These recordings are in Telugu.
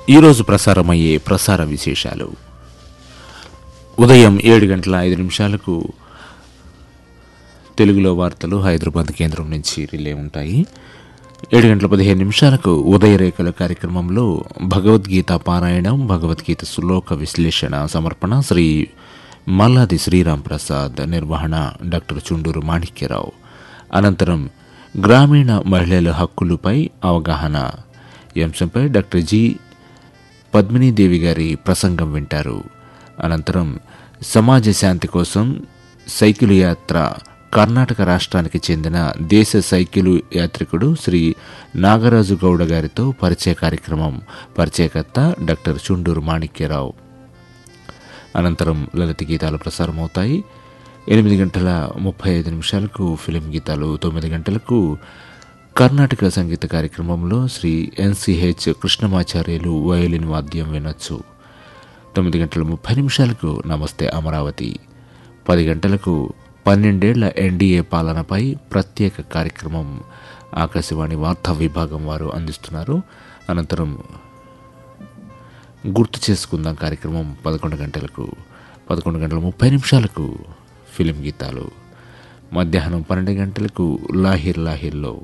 ఈరోజు ప్రసారమయ్యే ప్రసార విశేషాలు ఉదయం ఏడు గంటల ఐదు నిమిషాలకు తెలుగులో వార్తలు హైదరాబాద్ కేంద్రం నుంచి రిలే ఉంటాయి ఏడు గంటల పదిహేను నిమిషాలకు ఉదయరేఖల కార్యక్రమంలో భగవద్గీత పారాయణం భగవద్గీత సులోక విశ్లేషణ సమర్పణ శ్రీ మల్లాది శ్రీరామ్ ప్రసాద్ నిర్వహణ డాక్టర్ చుండూరు మాణిక్యరావు అనంతరం గ్రామీణ మహిళల హక్కులపై అవగాహన ఈ అంశంపై డాక్టర్ జి పద్మినీదేవి గారి ప్రసంగం వింటారు అనంతరం సమాజ శాంతి కోసం సైకిల్ యాత్ర కర్ణాటక రాష్ట్రానికి చెందిన దేశ సైకిల్ యాత్రికుడు శ్రీ నాగరాజు గౌడ గారితో పరిచయ కార్యక్రమం పరిచయకర్త డాక్టర్ చుండూరు మాణిక్యరావు అనంతరం లలిత గీతాలు ప్రసారమవుతాయి ఎనిమిది గంటల ముప్పై ఐదు నిమిషాలకు ఫిలిం గీతాలు తొమ్మిది గంటలకు కర్ణాటక సంగీత కార్యక్రమంలో శ్రీ ఎన్సిహెచ్ కృష్ణమాచార్యులు వయోలిన్ వాద్యం వినొచ్చు తొమ్మిది గంటల ముప్పై నిమిషాలకు నమస్తే అమరావతి పది గంటలకు పన్నెండేళ్ల ఎన్డీఏ పాలనపై ప్రత్యేక కార్యక్రమం ఆకాశవాణి వార్తా విభాగం వారు అందిస్తున్నారు అనంతరం గుర్తు చేసుకుందాం కార్యక్రమం పదకొండు గంటలకు పదకొండు గంటల ముప్పై నిమిషాలకు ఫిలిం గీతాలు మధ్యాహ్నం పన్నెండు గంటలకు లాహిర్ లాహిర్లో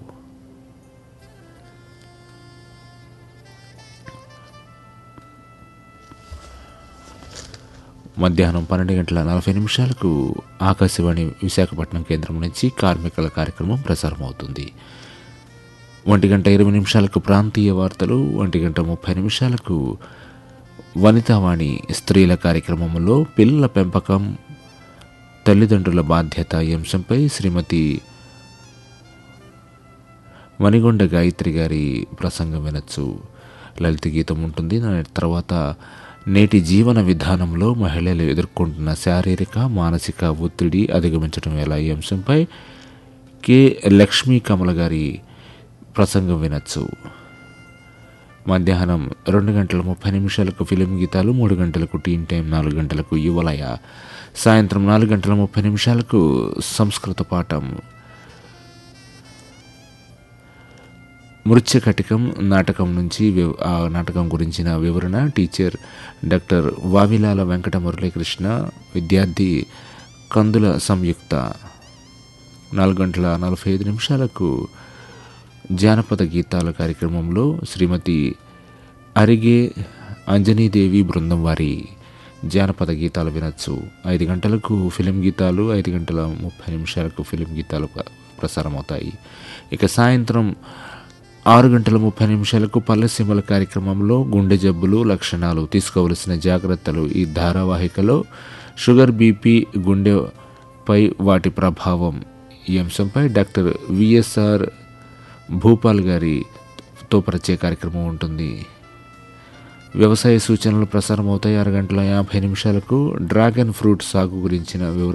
మధ్యాహ్నం పన్నెండు గంటల నలభై నిమిషాలకు ఆకాశవాణి విశాఖపట్నం కేంద్రం నుంచి కార్మికుల కార్యక్రమం ప్రసారమవుతుంది ఒంటి గంట ఇరవై నిమిషాలకు ప్రాంతీయ వార్తలు ఒంటి గంట ముప్పై నిమిషాలకు వనితావాణి స్త్రీల కార్యక్రమంలో పిల్లల పెంపకం తల్లిదండ్రుల బాధ్యత ఈ అంశంపై శ్రీమతి వనిగొండ గాయత్రి గారి ప్రసంగం వినొచ్చు లలిత గీతం ఉంటుంది దాని తర్వాత నేటి జీవన విధానంలో మహిళలు ఎదుర్కొంటున్న శారీరక మానసిక ఒత్తిడి అధిగమించడం ఎలా ఈ అంశంపై కె లక్ష్మీ కమల గారి ప్రసంగం వినొచ్చు మధ్యాహ్నం రెండు గంటల ముప్పై నిమిషాలకు ఫిలిం గీతాలు మూడు గంటలకు టీన్ టైం నాలుగు గంటలకు యువలయ సాయంత్రం నాలుగు గంటల ముప్పై నిమిషాలకు సంస్కృత పాఠం మృత్యకటికం నాటకం నుంచి వివ- ఆ నాటకం గురించిన వివరణ టీచర్ డాక్టర్ వావిలాల వెంకట మురళీకృష్ణ విద్యార్థి కందుల సంయుక్త నాలుగు గంటల నలభై ఐదు నిమిషాలకు జానపద గీతాల కార్యక్రమంలో శ్రీమతి అరిగే అంజనీదేవి బృందం వారి జానపద గీతాలు వినొచ్చు ఐదు గంటలకు ఫిలిం గీతాలు ఐదు గంటల ముప్పై నిమిషాలకు ఫిలిం గీతాలు ప్ర- ప్రసారమవుతాయి ఇక సాయంత్రం ఆరు గంటల ముప్పై నిమిషాలకు పల్లెసీమల కార్యక్రమంలో గుండె జబ్బులు లక్షణాలు తీసుకోవలసిన జాగ్రత్తలు ఈ ధారావాహికలో షుగర్ బీపీ గుండెపై వాటి ప్రభావం ఈ అంశంపై డాక్టర్ విఎస్ఆర్ భూపాల్ గారితో పరిచయ కార్యక్రమం ఉంటుంది వ్యవసాయ సూచనలు ప్రసారం అవుతాయి ఆరు గంటల యాభై నిమిషాలకు డ్రాగన్ ఫ్రూట్ సాగు గురించిన వివరాలు